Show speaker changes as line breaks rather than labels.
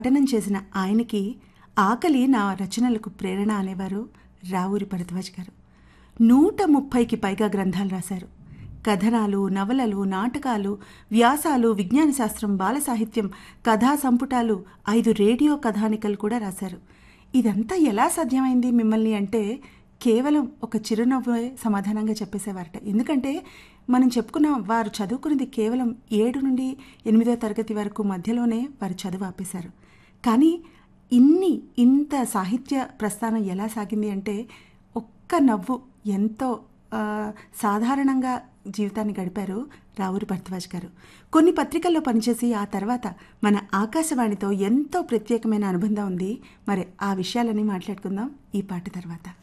పఠనం చేసిన ఆయనకి ఆకలి నా రచనలకు ప్రేరణ అనేవారు రావూరి భరద్వాజ్ గారు నూట ముప్పైకి పైగా గ్రంథాలు రాశారు కథనాలు నవలలు నాటకాలు వ్యాసాలు విజ్ఞాన శాస్త్రం బాల సాహిత్యం కథా సంపుటాలు ఐదు రేడియో కథానికలు కూడా రాశారు ఇదంతా ఎలా సాధ్యమైంది మిమ్మల్ని అంటే కేవలం ఒక చిరునవ్వే సమాధానంగా చెప్పేసేవారట ఎందుకంటే మనం చెప్పుకున్న వారు చదువుకున్నది కేవలం ఏడు నుండి ఎనిమిదో తరగతి వరకు మధ్యలోనే వారు చదువు ఆపేశారు కానీ ఇన్ని ఇంత సాహిత్య ప్రస్థానం ఎలా సాగింది అంటే ఒక్క నవ్వు ఎంతో ఆ, సాధారణంగా జీవితాన్ని గడిపారు రావూరి భరద్వాజ్ గారు కొన్ని పత్రికల్లో పనిచేసి ఆ తర్వాత మన ఆకాశవాణితో ఎంతో ప్రత్యేకమైన అనుబంధం ఉంది మరి ఆ విషయాలని మాట్లాడుకుందాం ఈ పాట తర్వాత